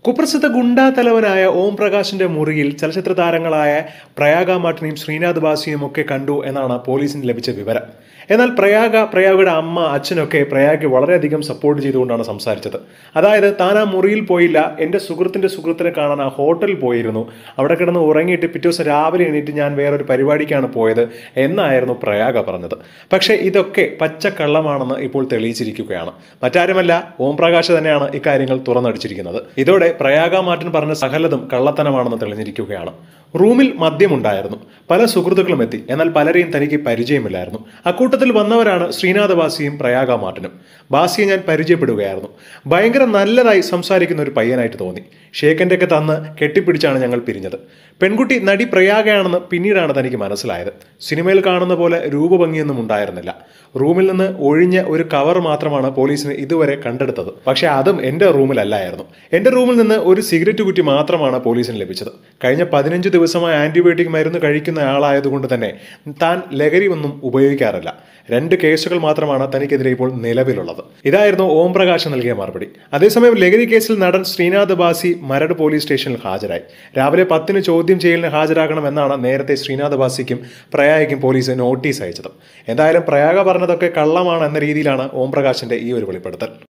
കുപ്രസിദ്ധ ഗുണ്ടാ തലവനായ ഓം പ്രകാശിന്റെ മുറിയിൽ ചലച്ചിത്ര താരങ്ങളായ പ്രയാഗ മാട്ടിനെയും ശ്രീനാഥ് ബാസിയും ഒക്കെ കണ്ടു എന്നാണ് പോലീസിന് ലഭിച്ച വിവരം എന്നാൽ പ്രയാഗ പ്രയാഗയുടെ അമ്മ അച്ഛനൊക്കെ പ്രയാഗെ വളരെയധികം സപ്പോർട്ട് ചെയ്തുകൊണ്ടാണ് സംസാരിച്ചത് അതായത് താൻ ആ മുറിയിൽ പോയില്ല എൻ്റെ സുഹൃത്തിൻ്റെ സുഹൃത്തിനെ കാണാൻ ആ ഹോട്ടലിൽ പോയിരുന്നു അവിടെ കിടന്ന് ഉറങ്ങിയിട്ട് പിറ്റേ ദിവസം രാവിലെ എണീറ്റ് ഞാൻ വേറൊരു പരിപാടിക്കാണ് പോയത് എന്നായിരുന്നു പ്രയാഗ പറഞ്ഞത് പക്ഷേ ഇതൊക്കെ പച്ചക്കള്ളമാണെന്ന് ഇപ്പോൾ തെളിയിച്ചിരിക്കുകയാണ് മറ്റാരുമല്ല ഓം പ്രകാശ് തന്നെയാണ് ഇക്കാര്യങ്ങൾ തുറന്നടിച്ചിരിക്കുന്നത് ഇതോടെ പ്രയാഗ മാർട്ടിൻ പറഞ്ഞ സകലതും കള്ളത്തനമാണെന്ന് തെളിഞ്ഞിരിക്കുകയാണ് റൂമിൽ മദ്യമുണ്ടായിരുന്നു പല സുഹൃത്തുക്കളും എത്തി എന്നാൽ പലരെയും തനിക്ക് പരിചയമില്ലായിരുന്നു അക്കൂട്ടത്തിൽ വന്നവരാണ് ശ്രീനാഥ ബാസിയും പ്രയാഗ മാർട്ടിനും ബാസിയെ ഞാൻ പരിചയപ്പെടുകയായിരുന്നു ഭയങ്കര നല്ലതായി സംസാരിക്കുന്ന ഒരു പയ്യനായിട്ട് തോന്നി ഷേക്കൻ്റെ ഒക്കെ തന്ന് കെട്ടിപ്പിടിച്ചാണ് ഞങ്ങൾ പിരിഞ്ഞത് പെൺകുട്ടി നടി പ്രയാഗയാണെന്ന് പിന്നീടാണ് തനിക്ക് മനസ്സിലായത് സിനിമയിൽ കാണുന്ന പോലെ രൂപഭംഗിയൊന്നും ഉണ്ടായിരുന്നില്ല റൂമിൽ നിന്ന് ഒഴിഞ്ഞ ഒരു കവർ മാത്രമാണ് പോലീസിന് ഇതുവരെ കണ്ടെടുത്തത് പക്ഷേ അതും എൻ്റെ റൂമിലല്ലായിരുന്നു എൻ്റെ റൂമിൽ നിന്ന് ഒരു സിഗരറ്റ് കുറ്റി മാത്രമാണ് പോലീസിന് ലഭിച്ചത് കഴിഞ്ഞ പതിനഞ്ച് ദിവസമായി ആന്റിബയോട്ടിക് മരുന്ന് കഴിക്കുന്ന ആളായതുകൊണ്ട് തന്നെ താൻ ലഹരി ഒന്നും ഉപയോഗിക്കാറില്ല രണ്ട് കേസുകൾ മാത്രമാണ് തനിക്കെതിരെ ഇപ്പോൾ നിലവിലുള്ളത് ഇതായിരുന്നു ഓം പ്രകാശ് നൽകിയ മറുപടി അതേസമയം ലഹരി കേസിൽ നടൻ ശ്രീനാഥ് ബാസി മരട് പോലീസ് സ്റ്റേഷനിൽ ഹാജരായി രാവിലെ പത്തിന് ചോദ്യം ചെയ്യലിന് ഹാജരാകണമെന്നാണ് നേരത്തെ ശ്രീനാഥ് ബാസിക്കും പ്രയാഗയ്ക്കും പോലീസ് നോട്ടീസ് അയച്ചത് എന്തായാലും പ്രയാഗ പറഞ്ഞതൊക്കെ കള്ളമാണ് എന്ന രീതിയിലാണ് ഓം പ്രകാശിന്റെ ഈ ഒരു വെളിപ്പെടുത്തൽ